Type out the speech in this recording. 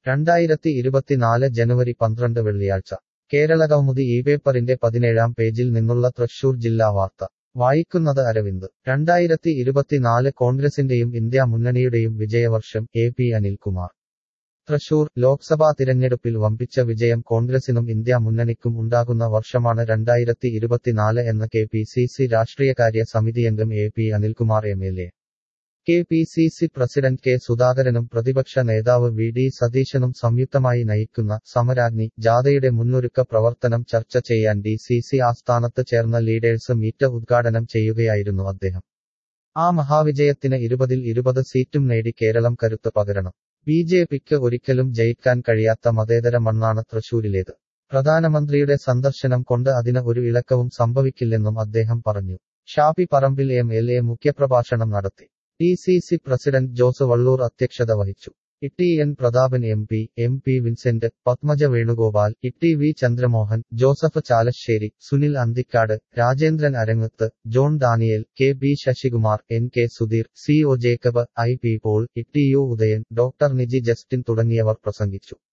രണ്ടായിരത്തി ഇരുപത്തിനാല് ജനുവരി പന്ത്രണ്ട് വെള്ളിയാഴ്ച കേരളകൗമുദി ഈ പേപ്പറിന്റെ പതിനേഴാം പേജിൽ നിന്നുള്ള തൃശൂർ ജില്ലാ വാർത്ത വായിക്കുന്നത് അരവിന്ദ് രണ്ടായിരത്തി ഇരുപത്തിനാല് കോൺഗ്രസിന്റെയും ഇന്ത്യ മുന്നണിയുടെയും വിജയവർഷം എ പി അനിൽകുമാർ തൃശൂർ ലോക്സഭാ തിരഞ്ഞെടുപ്പിൽ വമ്പിച്ച വിജയം കോൺഗ്രസിനും ഇന്ത്യ മുന്നണിക്കും ഉണ്ടാകുന്ന വർഷമാണ് രണ്ടായിരത്തി ഇരുപത്തിനാല് എന്ന് കെ പി സി സി രാഷ്ട്രീയകാര്യ സമിതിയംഗം A P Anilkumar M L A K P C C president K സുധാകരനും പ്രതിപക്ഷ നേതാവ് വി ഡി സതീശനും സംയുക്തമായി നയിക്കുന്ന സമരാഗ്നി ജാഥയുടെ മുന്നൊരുക്ക പ്രവർത്തനം ചർച്ച ചെയ്യാൻ ഡി സി സി ആസ്ഥാനത്ത് ചേർന്ന ലീഡേഴ്സ് മീറ്റ് ഉദ്ഘാടനം ചെയ്യുകയായിരുന്നു അദ്ദേഹം ആ മഹാവിജയത്തിന് ഇരുപതിൽ ഇരുപത് സീറ്റും നേടി കേരളം കരുത്ത് പകരണം ബി ജെ പിക്ക് ഒരിക്കലും ജയിക്കാൻ കഴിയാത്ത മതേതര മണ്ണാണ് തൃശൂരിലേത് പ്രധാനമന്ത്രിയുടെ സന്ദർശനം കൊണ്ട് അതിന് ഒരു ഇളക്കവും സംഭവിക്കില്ലെന്നും അദ്ദേഹം പറഞ്ഞു Shafi Parambil M L A മുഖ്യപ്രഭാഷണം നടത്തി D C C president Jose Vallur അധ്യക്ഷത വഹിച്ചു T N Prathapan M P M P Vincent Padmaja Venugopal T V Chandramohan Joseph Chalissery Sunil Anthikad Rajendran Arangath John Daniel K B Sasikumar N K Sudheer C O Jacob I P Paul T U Udayan doctor Niji Justin തുടങ്ങിയവർ പ്രസംഗിച്ചു